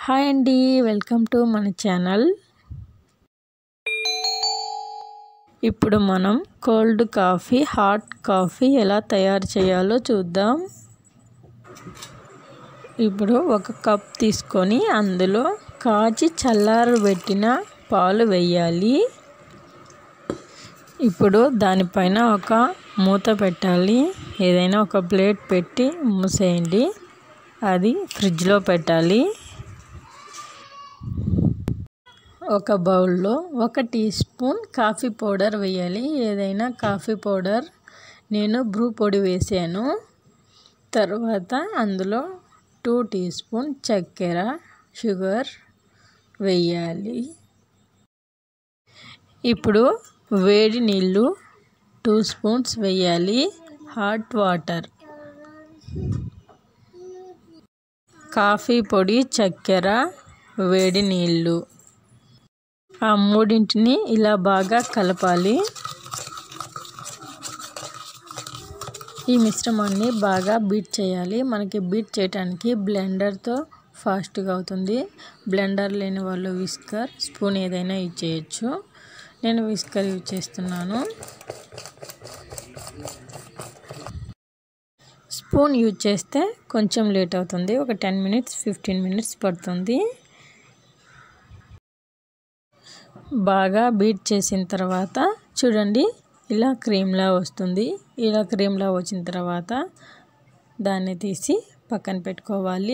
hi అండి welcome to మన channel ఇప్పుడు మనం కోల్డ్ కాఫీ హాట్ కాఫీ ఎలా తయారు చేయాలో చూద్దాం ఇప్పుడు ఒక కప్ తీసుకొని అందులో కాచి చల్లారబెట్టిన పాలు వేయాలి ఇప్పుడు దానిపైన ఒక మూత పెట్టాలి ఏదైనా ఒక ప్లేట్ పెట్టి మూసేయండి అది ఫ్రిడ్జ్లో పెట్టాలి ఒక బౌల్లో ఒక టీ స్పూన్ కాఫీ పౌడర్ వేయాలి ఏదైనా కాఫీ పౌడర్ నేను బ్రూ పొడి వేసాను తర్వాత అందులో టూ టీ స్పూన్ చక్కెర షుగర్ వేయాలి ఇప్పుడు వేడి నీళ్ళు టూ స్పూన్స్ వేయాలి హాట్ వాటర్ కాఫీ పొడి చక్కెర వేడి నీళ్ళు ఆ మూడింటిని ఇలా బాగా కలపాలి ఈ మిశ్రమాన్ని బాగా బీట్ చేయాలి మనకి బీట్ చేయడానికి బ్లెండర్తో ఫాస్ట్గా అవుతుంది బ్లెండర్ లేని వాళ్ళు విస్కర్ స్పూన్ ఏదైనా యూజ్ చేయొచ్చు నేను విస్కర్ యూజ్ చేస్తున్నాను స్పూన్ యూజ్ చేస్తే కొంచెం లేట్ అవుతుంది ఒక టెన్ మినిట్స్ ఫిఫ్టీన్ మినిట్స్ పడుతుంది బాగా బీట్ చేసిన తర్వాత చూడండి ఇలా క్రీమ్లా వస్తుంది ఇలా క్రీమ్లా వచ్చిన తర్వాత దాన్ని తీసి పక్కన పెట్టుకోవాలి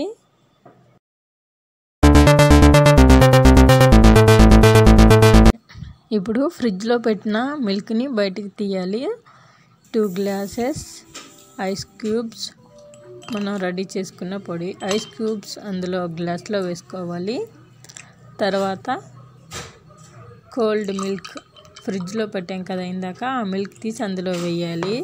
ఇప్పుడు ఫ్రిడ్జ్లో పెట్టిన మిల్క్ని బయటికి తీయాలి టూ గ్లాసెస్ ఐస్ క్యూబ్స్ మనం రెడీ చేసుకున్న పొడి ఐస్ క్యూబ్స్ అందులో గ్లాస్లో వేసుకోవాలి తర్వాత కోల్డ్ మిల్క్ ఫ్రిడ్జ్లో పెట్టాం కదా ఇందాక ఆ మిల్క్ తీసి అందులో వేయాలి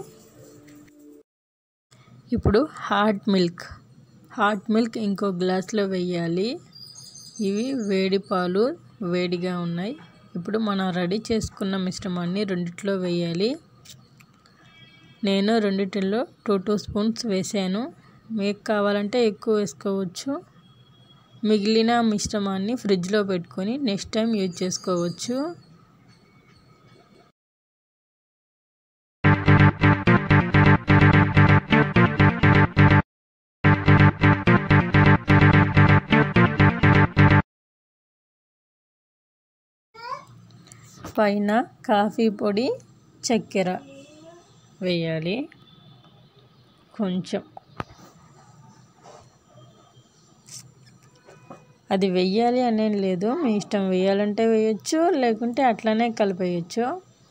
ఇప్పుడు హాట్ మిల్క్ హాట్ మిల్క్ ఇంకో గ్లాస్లో వేయాలి ఇవి వేడి పాలు వేడిగా ఉన్నాయి ఇప్పుడు మనం రెడీ చేసుకున్న మిశ్రమాన్ని రెండిట్లో వేయాలి నేను రెండిటిలో టూ టూ స్పూన్స్ వేసాను మీకు కావాలంటే ఎక్కువ వేసుకోవచ్చు మిగిలిన మిశ్రమాన్ని ఫ్రిడ్జ్లో పెట్టుకొని నెక్స్ట్ టైం యూజ్ చేసుకోవచ్చు పైన కాఫీ పొడి చక్కెర వేయాలి కొంచెం అది వెయ్యాలి అనేది లేదు మీ ఇష్టం వేయాలంటే వేయచ్చు లేకుంటే అట్లనే కలిపేయచ్చు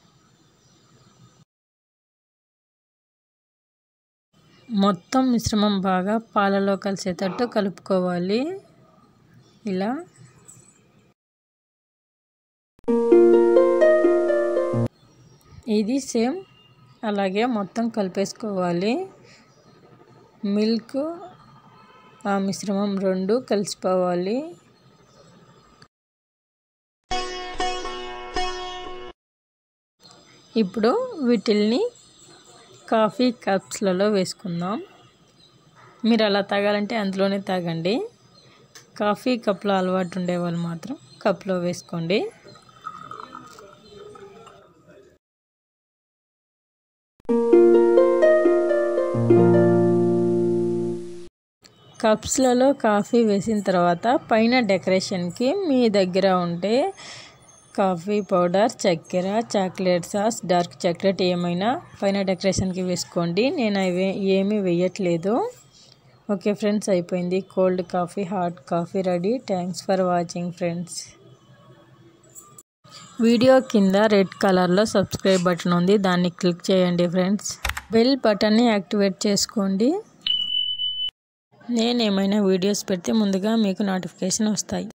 మొత్తం మిశ్రమం బాగా పాలలో కలిసేటట్టు కలుపుకోవాలి ఇలా ఇది సేమ్ అలాగే మొత్తం కలిపేసుకోవాలి మిల్క్ ఆ మిశ్రమం రెండు కలిసిపోవాలి ఇప్పుడు వీటిల్ని కాఫీ కప్స్లలో వేసుకుందాం మీరు అలా తాగాలంటే అందులోనే తాగండి కాఫీ కప్లో అలవాటు ఉండేవాళ్ళు మాత్రం కప్లో వేసుకోండి కప్స్లలో కాఫీ వేసిన తర్వాత పైన డెకరేషన్కి మీ దగ్గర ఉంటే కాఫీ పౌడర్ చక్కెర చాక్లెట్ సాస్ డార్క్ చాక్లెట్ ఏమైనా పైన డెకరేషన్కి వేసుకోండి నేను అవి ఏమీ వేయట్లేదు ఓకే ఫ్రెండ్స్ అయిపోయింది cold coffee hot coffee ready thanks for watching friends video కింద రెడ్ కలర్లో సబ్స్క్రైబ్ బటన్ ఉంది దాన్ని క్లిక్ చేయండి ఫ్రెండ్స్ బెల్ బటన్ని యాక్టివేట్ చేసుకోండి నేను ఏమైనా వీడియోస్ పెడితే ముందుగా మీకు నోటిఫికేషన్ వస్తాయి